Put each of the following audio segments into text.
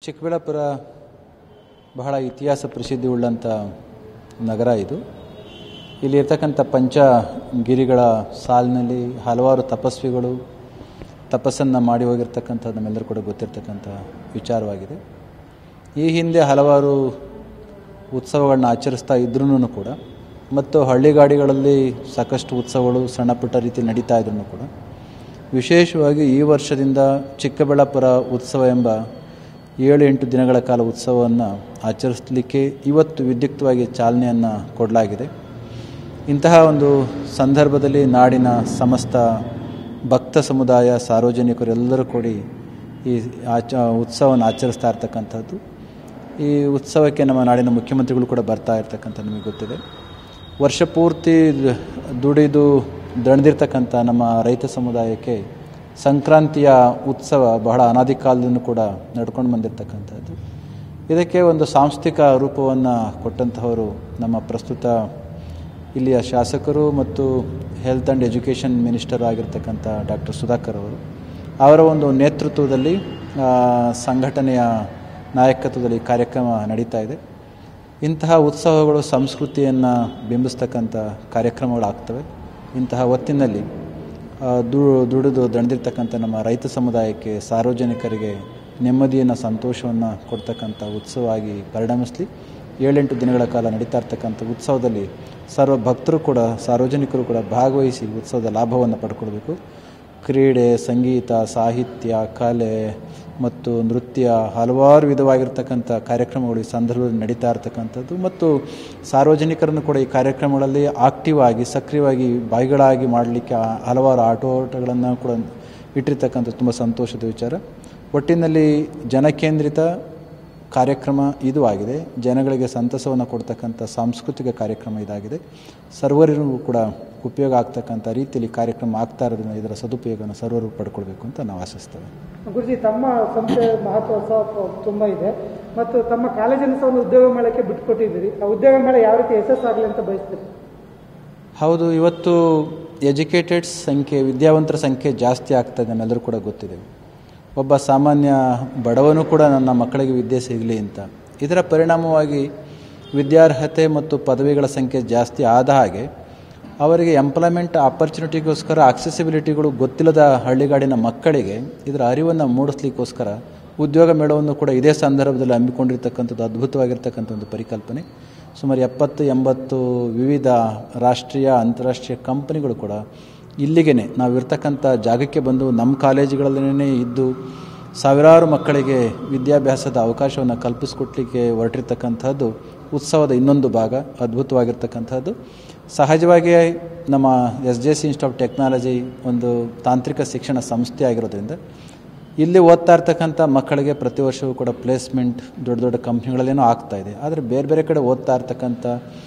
ಚಿಕ್ಕಬಳ್ಳಾಪುರ ಬಹಳ ಇತಿಹಾಸ ಪ್ರಸಿದ್ಧಿ ಉಳ್ಳಂಥ ನಗರ ಇದು ಇಲ್ಲಿರ್ತಕ್ಕಂಥ ಪಂಚಗಿರಿಗಳ ಸಾಲಿನಲ್ಲಿ ಹಲವಾರು ತಪಸ್ವಿಗಳು ತಪಸ್ಸನ್ನು ಮಾಡಿ ಹೋಗಿರ್ತಕ್ಕಂಥ ನಮ್ಮೆಲ್ಲರೂ ಕೂಡ ಗೊತ್ತಿರ್ತಕ್ಕಂಥ ವಿಚಾರವಾಗಿದೆ ಈ ಹಿಂದೆ ಹಲವಾರು ಉತ್ಸವಗಳನ್ನ ಆಚರಿಸ್ತಾ ಇದ್ರೂ ಕೂಡ ಮತ್ತು ಹಳ್ಳಿಗಾಡಿಗಳಲ್ಲಿ ಸಾಕಷ್ಟು ಉತ್ಸವಗಳು ಸಣ್ಣ ಪುಟ್ಟ ರೀತಿ ನಡೀತಾ ಇದ್ರೂ ಕೂಡ ವಿಶೇಷವಾಗಿ ಈ ವರ್ಷದಿಂದ ಚಿಕ್ಕಬಳ್ಳಾಪುರ ಉತ್ಸವ ಎಂಬ ಏಳು ಎಂಟು ದಿನಗಳ ಕಾಲ ಉತ್ಸವವನ್ನು ಆಚರಿಸಲಿಕ್ಕೆ ಇವತ್ತು ವಿದ್ಯುಕ್ತವಾಗಿ ಚಾಲನೆಯನ್ನು ಕೊಡಲಾಗಿದೆ ಇಂತಹ ಒಂದು ಸಂದರ್ಭದಲ್ಲಿ ನಾಡಿನ ಸಮಸ್ತ ಭಕ್ತ ಸಮುದಾಯ ಸಾರ್ವಜನಿಕರು ಎಲ್ಲರೂ ಕೂಡಿ ಈ ಆಚ ಉತ್ಸವವನ್ನು ಆಚರಿಸ್ತಾ ಇರ್ತಕ್ಕಂಥದ್ದು ಈ ಉತ್ಸವಕ್ಕೆ ನಮ್ಮ ನಾಡಿನ ಮುಖ್ಯಮಂತ್ರಿಗಳು ಕೂಡ ಬರ್ತಾ ಇರ್ತಕ್ಕಂಥ ನಮಗೆ ಗೊತ್ತಿದೆ ವರ್ಷ ಪೂರ್ತಿ ದುಡಿದು ದಣಿದಿರ್ತಕ್ಕಂಥ ನಮ್ಮ ರೈತ ಸಮುದಾಯಕ್ಕೆ ಸಂಕ್ರಾಂತಿಯ ಉತ್ಸವ ಬಹಳ ಅನಾದಿ ಕಾಲದಿಂದ ಕೂಡ ನಡ್ಕೊಂಡು ಬಂದಿರತಕ್ಕಂಥದ್ದು ಇದಕ್ಕೆ ಒಂದು ಸಾಂಸ್ಥಿಕ ರೂಪವನ್ನು ಕೊಟ್ಟಂತಹವರು ನಮ್ಮ ಪ್ರಸ್ತುತ ಇಲ್ಲಿಯ ಶಾಸಕರು ಮತ್ತು ಹೆಲ್ತ್ ಆ್ಯಂಡ್ ಎಜುಕೇಷನ್ ಮಿನಿಸ್ಟರ್ ಆಗಿರ್ತಕ್ಕಂಥ ಡಾಕ್ಟರ್ ಸುಧಾಕರ್ ಅವರು ಅವರ ಒಂದು ನೇತೃತ್ವದಲ್ಲಿ ಸಂಘಟನೆಯ ನಾಯಕತ್ವದಲ್ಲಿ ಕಾರ್ಯಕ್ರಮ ನಡೀತಾ ಇದೆ ಇಂತಹ ಉತ್ಸವಗಳು ಸಂಸ್ಕೃತಿಯನ್ನು ಬಿಂಬಿಸ್ತಕ್ಕಂಥ ಕಾರ್ಯಕ್ರಮಗಳಾಗ್ತವೆ ಇಂತಹ ಹೊತ್ತಿನಲ್ಲಿ ದು ದುಡಿದು ದಣಿದಿರ್ತಕ್ಕಂಥ ನಮ್ಮ ರೈತ ಸಮುದಾಯಕ್ಕೆ ಸಾರ್ವಜನಿಕರಿಗೆ ನೆಮ್ಮದಿಯನ್ನು ಸಂತೋಷವನ್ನು ಕೊಡ್ತಕ್ಕಂಥ ಉತ್ಸವ ಆಗಿ ಪರಿಣಮಿಸಲಿ ಏಳೆಂಟು ದಿನಗಳ ಕಾಲ ನಡೀತಾ ಇರ್ತಕ್ಕಂಥ ಉತ್ಸವದಲ್ಲಿ ಸರ್ವ ಭಕ್ತರು ಕೂಡ ಸಾರ್ವಜನಿಕರು ಕೂಡ ಭಾಗವಹಿಸಿ ಉತ್ಸವದ ಲಾಭವನ್ನು ಪಡ್ಕೊಳ್ಬೇಕು ಕ್ರೀಡೆ ಸಂಗೀತ ಸಾಹಿತ್ಯ ಕಲೆ ಮತ್ತು ನೃತ್ಯ ಹಲವಾರು ವಿಧವಾಗಿರ್ತಕ್ಕಂಥ ಕಾರ್ಯಕ್ರಮಗಳು ಈ ಸಂದರ್ಭದಲ್ಲಿ ನಡೀತಾ ಇರ್ತಕ್ಕಂಥದ್ದು ಮತ್ತು ಸಾರ್ವಜನಿಕರನ್ನು ಕೂಡ ಈ ಕಾರ್ಯಕ್ರಮಗಳಲ್ಲಿ ಆಕ್ಟಿವ್ ಆಗಿ ಸಕ್ರಿಯವಾಗಿ ಬಾಯಿಗಳಾಗಿ ಮಾಡಲಿಕ್ಕೆ ಹಲವಾರು ಆಟೋಟಗಳನ್ನು ಕೂಡ ಇಟ್ಟಿರ್ತಕ್ಕಂಥ ತುಂಬ ಸಂತೋಷದ ವಿಚಾರ ಒಟ್ಟಿನಲ್ಲಿ ಜನಕೇಂದ್ರಿತ ಕಾರ್ಯಕ್ರಮ ಇದು ಆಗಿದೆ ಜನಗಳಿಗೆ ಸಂತಸವನ್ನು ಕೊಡ್ತಕ್ಕಂಥ ಸಾಂಸ್ಕೃತಿಕ ಕಾರ್ಯಕ್ರಮ ಇದಾಗಿದೆ ಸರ್ವರಿಗೂ ಕೂಡ ಉಪಯೋಗ ಆಗ್ತಕ್ಕಂಥ ರೀತಿಯಲ್ಲಿ ಕಾರ್ಯಕ್ರಮ ಆಗ್ತಾ ಇರೋದ್ರಿಂದ ಇದರ ಸದುಪಯೋಗವನ್ನು ಸರ್ವರು ಪಡ್ಕೊಳ್ಬೇಕು ಅಂತ ನಾವು ಆಶಿಸ್ತೇವೆ ಗುರುಜಿ ತಮ್ಮ ಸಂಸ್ಥೆ ಮಹತ್ವ ಸಹ ತುಂಬ ಇದೆ ಮತ್ತು ತಮ್ಮ ಕಾಲೇಜನ್ನು ಸಹ ಒಂದು ಉದ್ಯೋಗ ಮೇಳಕ್ಕೆ ಬಿಟ್ಟುಕೊಟ್ಟಿದ್ದೀರಿ ಆ ಉದ್ಯೋಗ ಮೇಳ ಯಾವ ರೀತಿ ಯಶಸ್ಸಾಗಲಿ ಅಂತ ಬಯಸ್ತೀರಿ ಹೌದು ಇವತ್ತು ಎಜುಕೇಟೆಡ್ಸ್ ಸಂಖ್ಯೆ ವಿದ್ಯಾವಂತರ ಸಂಖ್ಯೆ ಜಾಸ್ತಿ ಆಗ್ತದೆ ನಮ್ಮೆಲ್ಲರೂ ಕೂಡ ಗೊತ್ತಿದೆ ಒಬ್ಬ ಸಾಮಾನ್ಯ ಬಡವನು ಕೂಡ ನನ್ನ ಮಕ್ಕಳಿಗೆ ವಿದ್ಯೆ ಸಿಗಲಿ ಅಂತ ಇದರ ಪರಿಣಾಮವಾಗಿ ವಿದ್ಯಾರ್ಹತೆ ಮತ್ತು ಪದವಿಗಳ ಸಂಖ್ಯೆ ಜಾಸ್ತಿ ಆದ ಹಾಗೆ ಅವರಿಗೆ ಎಂಪ್ಲಾಯ್ಮೆಂಟ್ ಆಪರ್ಚುನಿಟಿಗೋಸ್ಕರ ಆಕ್ಸೆಸಿಬಿಲಿಟಿಗಳು ಗೊತ್ತಿಲ್ಲದ ಹಳ್ಳಿಗಾಡಿನ ಮಕ್ಕಳಿಗೆ ಇದರ ಅರಿವನ್ನು ಮೂಡಿಸ್ಲಿಕ್ಕೋಸ್ಕರ ಉದ್ಯೋಗ ಮೇಳವನ್ನು ಕೂಡ ಇದೇ ಸಂದರ್ಭದಲ್ಲಿ ಹಮ್ಮಿಕೊಂಡಿರ್ತಕ್ಕಂಥದ್ದು ಅದ್ಭುತವಾಗಿರ್ತಕ್ಕಂಥ ಒಂದು ಪರಿಕಲ್ಪನೆ ಸುಮಾರು ಎಪ್ಪತ್ತು ಎಂಬತ್ತು ವಿವಿಧ ರಾಷ್ಟ್ರೀಯ ಅಂತಾರಾಷ್ಟ್ರೀಯ ಕಂಪನಿಗಳು ಕೂಡ ಇಲ್ಲಿಗೇ ನಾವಿರ್ತಕ್ಕಂಥ ಜಾಗಕ್ಕೆ ಬಂದು ನಮ್ಮ ಕಾಲೇಜುಗಳಲ್ಲೇ ಇದ್ದು ಸಾವಿರಾರು ಮಕ್ಕಳಿಗೆ ವಿದ್ಯಾಭ್ಯಾಸದ ಅವಕಾಶವನ್ನು ಕಲ್ಪಿಸ್ಕೊಡ್ಲಿಕ್ಕೆ ಹೊರಟಿರ್ತಕ್ಕಂಥದ್ದು ಉತ್ಸವದ ಇನ್ನೊಂದು ಭಾಗ ಅದ್ಭುತವಾಗಿರ್ತಕ್ಕಂಥದ್ದು ಸಹಜವಾಗಿಯೇ ನಮ್ಮ S J C institute of technology ಒಂದು ತಾಂತ್ರಿಕ ಶಿಕ್ಷಣ ಸಂಸ್ಥೆ ಆಗಿರೋದ್ರಿಂದ ಇಲ್ಲಿ ಓದ್ತಾ ಇರ್ತಕ್ಕಂಥ ಮಕ್ಕಳಿಗೆ ಪ್ರತಿ ವರ್ಷವೂ ಕೂಡ ಪ್ಲೇಸ್ಮೆಂಟ್ ದೊಡ್ಡ ದೊಡ್ಡ ಕಂಪ್ನಿಗಳಲ್ಲೇನೋ ಆಗ್ತಾ ಇದೆ ಆದರೆ ಬೇರೆ ಬೇರೆ ಕಡೆ ಓದ್ತಾ ಇರ್ತಕ್ಕಂಥ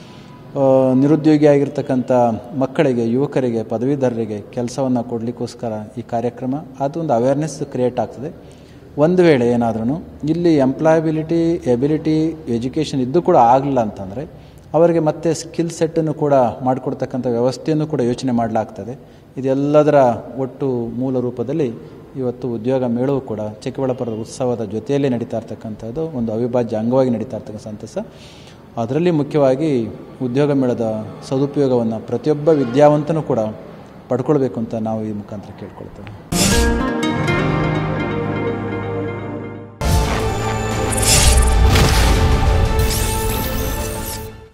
ನಿರುದ್ಯೋಗಿ ಆಗಿರ್ತಕ್ಕಂಥ ಮಕ್ಕಳಿಗೆ ಯುವಕರಿಗೆ ಪದವೀಧರರಿಗೆ ಕೆಲಸವನ್ನು ಕೊಡಲಿಕ್ಕೋಸ್ಕರ ಈ ಕಾರ್ಯಕ್ರಮ ಅದೊಂದು ಅವೇರ್ನೆಸ್ ಕ್ರಿಯೇಟ್ ಆಗ್ತದೆ ಒಂದು ವೇಳೆ ಏನಾದ್ರೂ ಇಲ್ಲಿ ಎಂಪ್ಲಾಯಬಿಲಿಟಿ ಎಬಿಲಿಟಿ ಎಜುಕೇಷನ್ ಇದ್ದು ಕೂಡ ಆಗಲಿಲ್ಲ ಅಂತಂದರೆ ಅವರಿಗೆ ಮತ್ತೆ ಸ್ಕಿಲ್ ಸೆಟ್ಟನ್ನು ಕೂಡ ಮಾಡಿಕೊಡ್ತಕ್ಕಂಥ ವ್ಯವಸ್ಥೆಯನ್ನು ಕೂಡ ಯೋಚನೆ ಮಾಡಲಾಗ್ತದೆ ಇದೆಲ್ಲದರ ಒಟ್ಟು ಮೂಲ ರೂಪದಲ್ಲಿ ಇವತ್ತು ಉದ್ಯೋಗ ಮೇಳವು ಕೂಡ ಚಿಕ್ಕಬಳ್ಳಾಪುರದ ಉತ್ಸವದ ಜೊತೆಯಲ್ಲೇ ನಡೀತಾ ಇರ್ತಕ್ಕಂಥದ್ದು ಒಂದು ಅವಿಭಾಜ್ಯ ಅಂಗವಾಗಿ ನಡೀತಾ ಇರ್ತಕ್ಕಂಥ ಸಂತಸ ಅದರಲ್ಲಿ ಮುಖ್ಯವಾಗಿ ಉದ್ಯೋಗ ಮೇಳದ ಸದುಪಯೋಗವನ್ನು ಪ್ರತಿಯೊಬ್ಬ ವಿದ್ಯಾವಂತನೂ ಕೂಡ ಪಡ್ಕೊಳ್ಬೇಕು ಅಂತ ನಾವು ಈ ಮುಖಾಂತರ ಕೇಳ್ಕೊಳ್ತೇವೆ